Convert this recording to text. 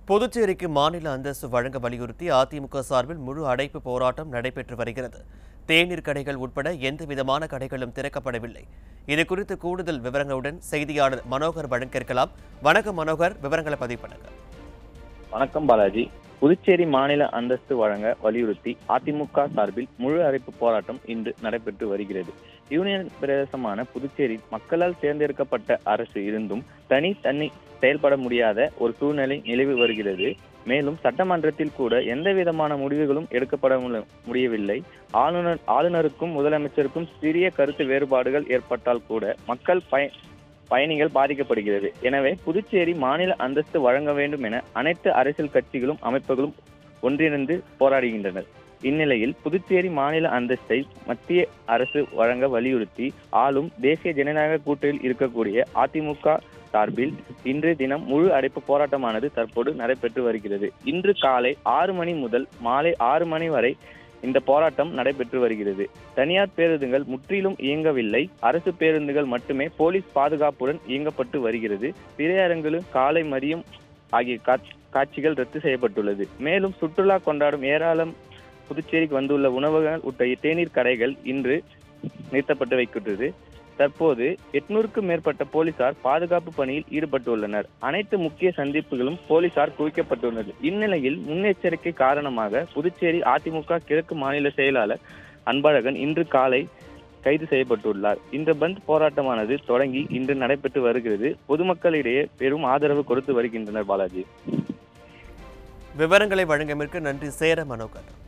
புதுச்சேரிக்கு மாநில அந்தஸ்து வழங்க வலியுறுத்தி அதிமுக சார்பில் முழு அடைப்பு போராட்டம் நடைபெற்று வருகிறது தேநீர் கடைகள் உட்பட எந்த விதமான கடைகளும் திறக்கப்படவில்லை இது குறித்து கூடுதல் விவரங்களுடன் செய்தியாளர் மனோகர் வழங்க கேட்கலாம் வணக்கம் மனோகர் விவரங்களை பதிவு பண்ணுங்க வணக்கம் பாலாஜி புதுச்சேரி மாநில அந்தஸ்து வழங்க வலியுறுத்தி அதிமுக சார்பில் முழு அடைப்பு போராட்டம் இன்று நடைபெற்று வருகிறது யூனியன் பிரதேசமான புதுச்சேரி மக்களால் தேர்ந்தெடுக்கப்பட்ட அரசு இருந்தும் தனி தனி செயல்பட முடியாத ஒரு சூழ்நிலை நிலவி வருகிறது மேலும் சட்டமன்றத்தில் கூட எந்த விதமான முடிவுகளும் எடுக்கப்பட முல- முடியவில்லை ஆளுநர் ஆளுநருக்கும் முதலமைச்சருக்கும் சிறிய கருத்து வேறுபாடுகள் ஏற்பட்டால் கூட மக்கள் பய பயணிகள் பாதிக்கப்படுகிறது எனவே புதுச்சேரி மாநில அந்தஸ்து வழங்க வேண்டும் என அனைத்து அரசியல் கட்சிகளும் அமைப்புகளும் ஒன்றிணைந்து போராடுகின்றனர் இந்நிலையில் புதுச்சேரி மாநில அந்தஸ்தை மத்திய அரசு வழங்க வலியுறுத்தி ஆளும் தேசிய ஜனநாயக கூட்டணியில் இருக்கக்கூடிய அதிமுக சார்பில் இன்று தினம் முழு அடைப்பு போராட்டமானது தற்போது நடைபெற்று வருகிறது இன்று காலை ஆறு மணி முதல் மாலை ஆறு மணி வரை இந்த போராட்டம் நடைபெற்று வருகிறது தனியார் பேருந்துகள் முற்றிலும் இயங்கவில்லை அரசு பேருந்துகள் மட்டுமே போலீஸ் பாதுகாப்புடன் இயங்கப்பட்டு வருகிறது திரையரங்குகளும் காலை மதியம் ஆகிய காட்சி- காட்சிகள் ரத்து செய்யப்பட்டுள்ளது மேலும் சுற்றுலா கொண்டாடும் ஏராளம் புதுச்சேரிக்கு வந்துள்ள உணவகங்கள் உட்பட தேநீர் கடைகள் இன்று நிறுத்தப்பட்டு வைக்கின்றது தற்போது எட்நூறுக்கும் மேற்பட்ட போலீசார் பாதுகாப்பு பணியில் ஈடுபட்டுள்ளனர் அனைத்து முக்கிய சந்திப்புகளும் போலீசார் குவிக்கப்பட்டுள்ளது இந்நிலையில் முன்னெச்சரிக்கை காரணமாக புதுச்சேரி அதிமுக கிழக்கு மாநில செயலாளர் அன்பழகன் இன்று காலை கைது செய்யப்பட்டுள்ளார் இந்த பந்த் போராட்டமானது தொடங்கி இன்று நடைபெற்று வருகிறது பொதுமக்களிடையே பெரும் ஆதரவு கொடுத்து வருகின்றனர் பாலாஜி விவரங்களை வழங்கியமைக்கு நன்றி சேர மனோகர்